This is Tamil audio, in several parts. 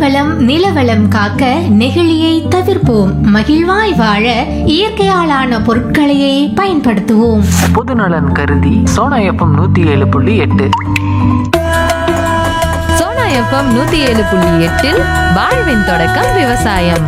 நீர்வளம் நிலவளம் காக்க நெகிழியை தவிர்ப்போம் மகிழ்வாய் வாழ இயற்கையாலான பொருட்களையே பயன்படுத்துவோம் பொதுநலன் கருதி சோனா எஃப்எம் நூத்தி ஏழு புள்ளி எட்டு சோனா எஃப்எம் நூத்தி ஏழு புள்ளி எட்டில் வாழ்வின் தொடக்கம் விவசாயம்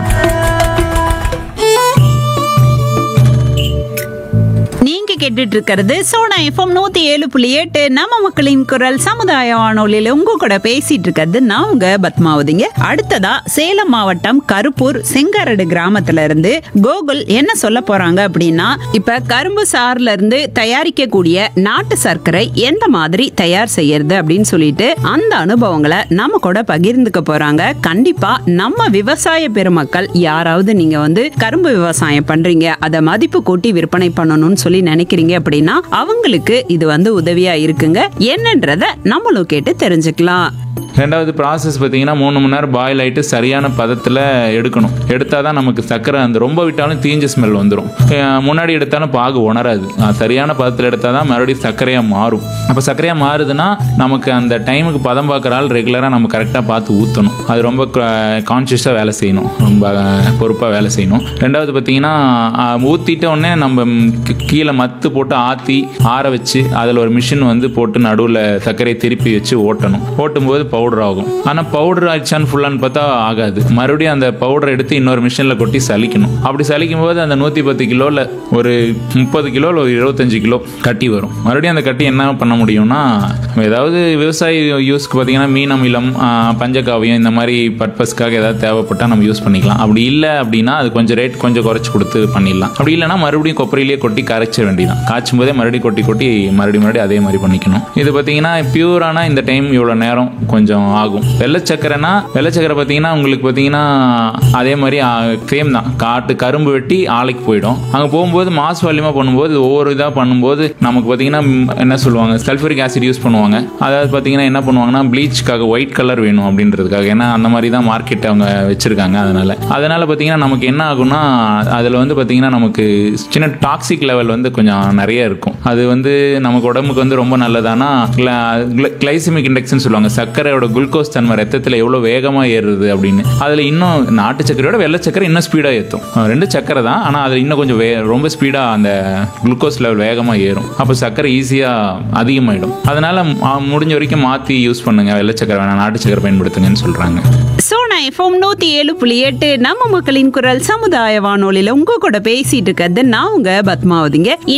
நீங்க கேட்டுட்டு இருக்கிறது சோனா எஃப்எம் நூத்தி ஏழு புள்ளி எட்டு நம்ம மக்களின் குரல் சமுதாய வானொலியில உங்க கூட பேசிட்டு இருக்கிறது நான் உங்க பத்மாவதிங்க அடுத்ததா சேலம் மாவட்டம் கருப்பூர் செங்காரடு கிராமத்துல இருந்து கோகுல் என்ன சொல்ல போறாங்க அப்படின்னா இப்ப கரும்பு சாறுல இருந்து தயாரிக்கக்கூடிய நாட்டு சர்க்கரை எந்த மாதிரி தயார் செய்யறது அப்படின்னு சொல்லிட்டு அந்த அனுபவங்களை நம்ம கூட பகிர்ந்துக்க போறாங்க கண்டிப்பா நம்ம விவசாய பெருமக்கள் யாராவது நீங்க வந்து கரும்பு விவசாயம் பண்றீங்க அதை மதிப்பு கூட்டி விற்பனை பண்ணணும்னு சொல்லி நினைக்கிறீங்க அப்படின்னா அவங்களுக்கு இது வந்து உதவியா இருக்குங்க என்னன்றத நம்மளும் கேட்டு தெரிஞ்சுக்கலாம் ரெண்டாவது ப்ராசஸ் பார்த்தீங்கன்னா மூணு மணி நேரம் பாயில் ஆகிட்டு சரியான பதத்தில் எடுக்கணும் எடுத்தால் தான் நமக்கு சர்க்கரை அந்த ரொம்ப விட்டாலும் தீஞ்ச ஸ்மெல் வந்துடும் முன்னாடி எடுத்தாலும் பாகு உணராது அஹ் சரியான பதத்தில் எடுத்தால் தான் மறுபடியும் சர்க்கரையாக மாறும் அப்போ சர்க்கரையாக மாறுதுன்னா நமக்கு அந்த டைமுக்கு பதம் பார்க்குற ஆள் ரெகுலராக நம்ம கரெக்டாக பார்த்து ஊற்றணும் அது ரொம்ப கான்ஷியஸாக வேலை செய்யணும் ரொம்ப பொறுப்பாக வேலை செய்யணும் ரெண்டாவது பார்த்தீங்கன்னா ஊற்றிட்ட உடனே நம்ம ம், கீ- கீழே மத்து போட்டு ஆற்றி ஆற வச்சு அதில் ஒரு மிஷின் வந்து போட்டு நடுவில் சர்க்கரையை திருப்பி வச்சு ஓட்டணும் ஓட்டும்போது பவுடர் ஆகும் ஆனால் பவுடர் ஆயிடுச்சான்னு ஃபுல்லான்னு பார்த்தா ஆகாது மறுபடியும் அந்த பவுடர் எடுத்து இன்னொரு மிஷினில் கொட்டி சலிக்கணும் அப்படி சலிக்கும் போது அந்த நூற்றி பத்து கிலோவில் ஒரு முப்பது கிலோ இல்லை ஒரு இருபத்தஞ்சு கிலோ கட்டி வரும் மறுபடியும் அந்த கட்டி என்ன பண்ண முடியும்னா ஏதாவது விவசாய யூஸ்க்கு பார்த்தீங்கன்னா மீன் அமிலம் ஆஹ், பஞ்சகாவியம் இந்த மாதிரி பர்பஸ்க்காக ஏதாவது தேவைப்பட்டால் நம்ம யூஸ் பண்ணிக்கலாம் அப்படி இல்லை அப்படின்னா அது கொஞ்சம் ரேட் கொஞ்சம் குறைச்சி கொடுத்து பண்ணிடலாம் அப்படி இல்லைன்னா மறுபடியும் கொப்பரையிலேயே கொட்டி கரைச்சிட வேண்டியதான் காய்ச்சும் போதே மறுபடியும் கொட்டி கொட்டி மறுபடியும் மறுபடியும் அதே மாதிரி பண்ணிக்கணும் இது பார்த்தீங்கன்னா பியூரானா இந்த டைம் இவ்வளோ நேரம் கொஞ்சம் ஆகும் வெள்ளை சக்கரைனா வெள்ளை சக்கரை பார்த்தீங்கன்னா உங்களுக்கு பார்த்தீங்கன்னா அதே மாதிரி சேம் தான் காட்டு கரும்பு வெட்டி ஆலைக்கு போயிடும் அங்கே போகும்போது மாஸ் வால்யூமாக பண்ணும்போது ஒவ்வொரு இதாக பண்ணும்போது நமக்கு பார்த்தீங்கன்னா ம், என்ன சொல்லுவாங்க சல்ஃபரிக் ஆசிட் யூஸ் பண்ணுவாங்க அதாவது பார்த்தீங்கன்னா என்ன பண்ணுவாங்கன்னா ப்ளீச்சுக்காக ஒயிட் கலர் வேணும் அப்படின்றதுக்காக ஏன்னா அந்த மாதிரி தான் மார்க்கெட் அவங்க வச்சிருக்காங்க அதனால அதனால பார்த்தீங்கன்னா நமக்கு என்ன ஆகும்னா அதில் வந்து பார்த்தீங்கன்னா நமக்கு சின்ன டாக்ஸிக் லெவல் வந்து கொஞ்சம் நிறைய இருக்கும் அது வந்து நமக்கு உடம்புக்கு வந்து ரொம்ப நல்லதானா கிளைசிமிக் இண்டெக்ஸ்னு சொல்லுவாங்க சர்க்கரையோட குளுக்கோஸ் தன்மை ரத்தத்தில் எவ்வளோ வேகமாக ஏறுது அப்படின்னு அதில் இன்னும் நாட்டு சர்க்கரையோட வெள்ளை சர்க்கரை இன்னும் ஸ்பீடாக ஏற்றும் ரெண்டு சர்க்கரை தான் ஆனால் அதில் இன்னும் கொஞ்சம் வே ரொம்ப ஸ்பீடாக அந்த குளுக்கோஸ் லெவல் வேகமாக ஏறும் அப்போ சர்க்கரை ஈஸியாக அதிகமாயிடும் அதனால ம- முடிஞ்ச வரைக்கும் மாற்றி யூஸ் பண்ணுங்க வெள்ளை சர்க்கரை வேணாம் நாட்டு சர்க்கரை பயன்படுத்துங்கன்னு சொல்கிறாங்க சோனா எஃப்எம் நூத்தி ஏழு புள்ளி எட்டு நம்ம மக்களின் குரல் சமுதாய வானொலியில உங்க கூட பேசிட்டு இருக்கிறது நான் உங்க பத்மாவதிங்க